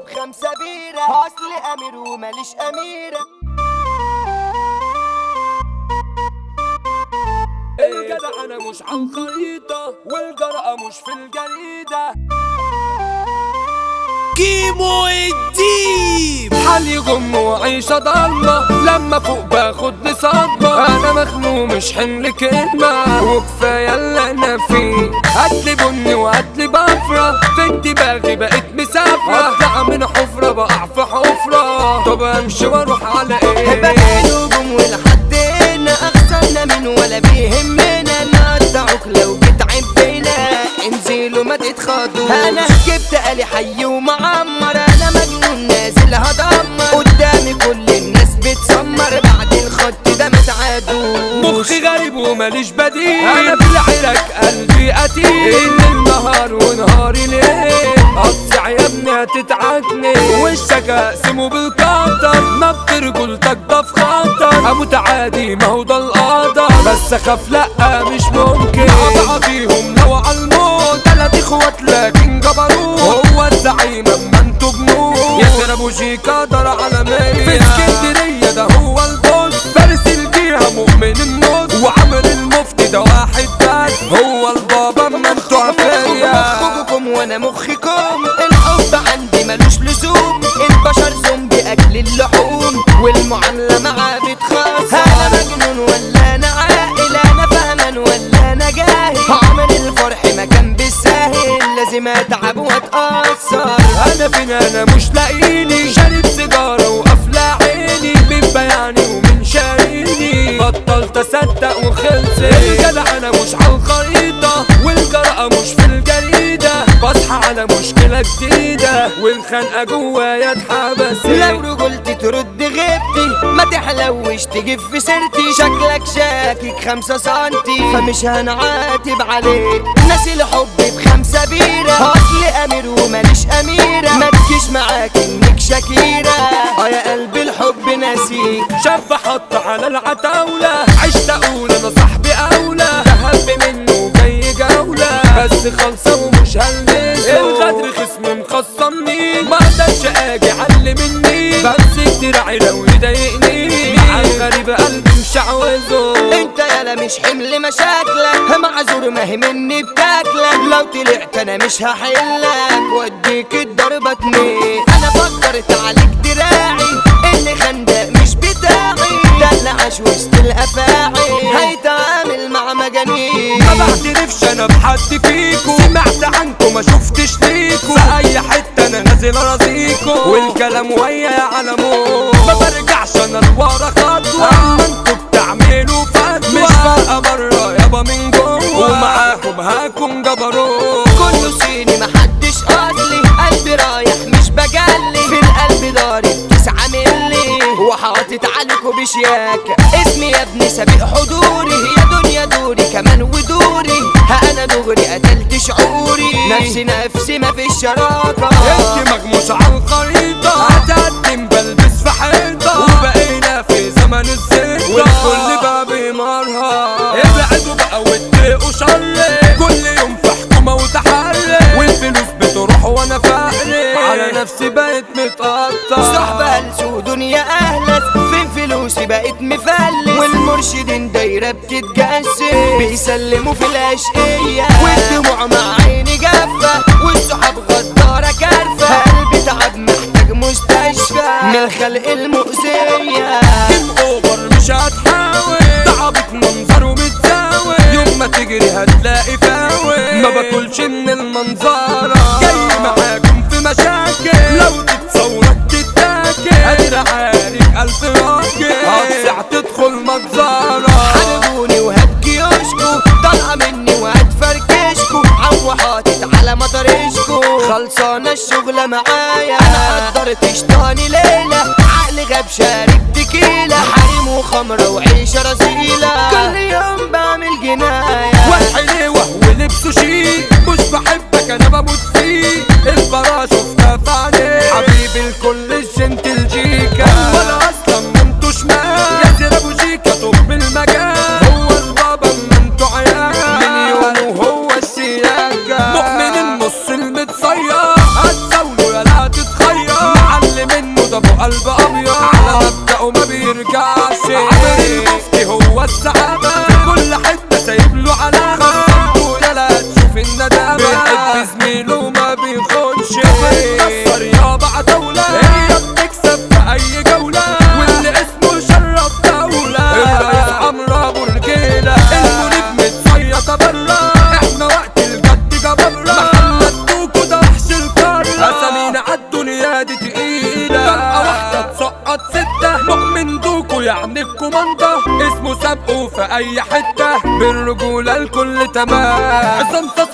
بخمسة بيرة اصل امير وماليش اميرة الجدع انا مش على الخريطة والجرأة مش في الجريدة كيمو الديب حالي غم وعيشة ضلمة لما فوق باخد لي صدمة انا مخنوق مش حمل كلمة وكفاية اللي انا فيه هاتلي بني وهاتلي بفرة في دماغي بقيت مسافرة اطلع من حفرة بقع في حفرة طب امشي واروح على ايه بقى نجوم ولحدنا اخسرنا من ولا بيهمنا نقطعك لو جيت عبينا انزلوا ما تتخضوا انا جبت الي حي ومعمر انا مجنون نازل هدمر قدامي كل الناس بتسمر بعد الخط ده ما تعادوش مخي غريب وماليش بديل انا في العراك قلبي قتيل ان النهار ونهاري ليل قطع يا ابني هتتعكني وشك اقسمه بالقطر ما برجولتك ده في خطر اموت عادي ما هو ده القدر بس اخاف لا مش ممكن اضع فيهم لو على الموت تلات اخوات لكن جبروت هو الزعيم اما انتوا جنود يضربوا شيك قدر عالمية في اسكندرية ده هو البوس فارس الجيهة مؤمن النص وعامل المفتي ده واحد بس هو البابا اما انتوا عفية مخكم وانا مخكم الحب عندي ملوش لزوم البشر زومبي اكل اللحوم والمعاملة معاه بتخاص انا مجنون ولا انا عاقل انا فهمان ولا انا جاهل عامل الفرح مكان بالساهل لازم اتعب واتأثر انا فين انا مش لاقيني شارب سيجارة وقافلة عيني من بياني ومن شاريني بطلت اصدق وخلصت الجدع انا مش على الخريطة والجرأة مش في الجريدة بصحى على مشكلة جديدة والخنقة جوايا اتحبست لو رجولتي ترد غيبتي ما تحلوش تجيب في سيرتي شكلك شاكك خمسة سنتي فمش هنعاتب عليك ناسي الحب بخمسة بيرة اصل امير وماليش اميرة ما تجيش معاك انك شكيرة اه يا قلبي الحب ناسيك شاب حط على العتاولة عشت اقول انا صاحبي اولى ذهب منه جاي جولة بس خلصة ومش هلبسه الغدر خصم مخصمني ما اقدرش اجي علي مني بمسك دراعي لو يضايقني مع الغريب قلبي مش عاوزه انت يالا مش حمل مشاكلك معذور ما هي مني بتاكلك لو طلعت انا مش هحلك واديك الضربة اتنين انا فكرت عليك دراعي اللي خندق مش بتاعي ده اللي عاش وسط الافاعي هيتعامل مع مجانين ما بعترفش انا بحد فيكو سمعت عنكم ما شفتش ليكو في اي حتة انا نازل ارازيكو والكلام ويا على موت ما برجعش انا لورا خطوة اما انتوا بتعملوا فتوى مش فارقة برا يابا من جوه ومعاكم هاكم جبروت كله صيني محدش اصلي قلبي رايح مش بجلي في القلب ضارب تسعة ملي وحاطط عليكوا بشياكة اسمي يا ابني سابق حضوري يا دنيا دوري كمان ودوري ها انا دغري قتلت شعوري نفسي نفسي ما في شراكة الدماغ مش على الخريطة هتقدم بلبس في حيطة وبقينا في زمن الزيطة والكل بقى بيمرها ابعدوا بقى واتقوا شر كل يوم في حكومة وتحري والفلوس بتروح وانا فقري على نفسي بقيت متقطع صحبة هلسو دنيا اهلت فين فلوسي بقيت مفلس والمرشدين دايرة بتتجسد بيسلموا في الاشقية والدموع مع عيني جافة والصحاب غدارة كارفة قلبي تعب محتاج مستشفى من الخلق المؤذية جيم اوفر مش هتحاول تعبت منظر ومتزاول يوم ما تجري هتلاقي فاول ما باكلش من المنظرة جاي معاكم في مشاكل لو تتصورك تتاكل قادر عارف الف راجل هتسع تدخل مجزرة حاربوني وهتجيوشكو طالعة مني وهتفركشكو عو حاطط على مطرشكو خلصانة الشغلة معايا انا قدرت شطاني ليلة عقلي غاب شارب تكيلة حريم وخمرة وعيشة رزيلة كل يوم بعمل جناية وحلي وهو لبسه شيك مش بحبك انا بموت فيه الفرا شفتها في عينيه حبيبي الكل الجنتل جيكا ولا اصلا ما انتوا شمال يا زين ابو جيكا طب المجال هو البابا ما انتوا عيال من يومه هو السياكة مؤمن النص المتصير هتزاوله يا لا تتخير وما بيخونش بتكسر يابا عتاولة هي بتكسب في اي جولة واللي اسمه شرف دولة الرئيس عمرو ابو رجيلة المنيب متصيط برا احنا وقت الجد جبرة محمد دوكو ده وحش القارة اسامينا عالدنيا دي تقيلة فرقة واحدة تسقط ستة مؤمن دوكو يعني الكوماندا اسمه سابقه في اي حتة بالرجولة الكل تمام عصام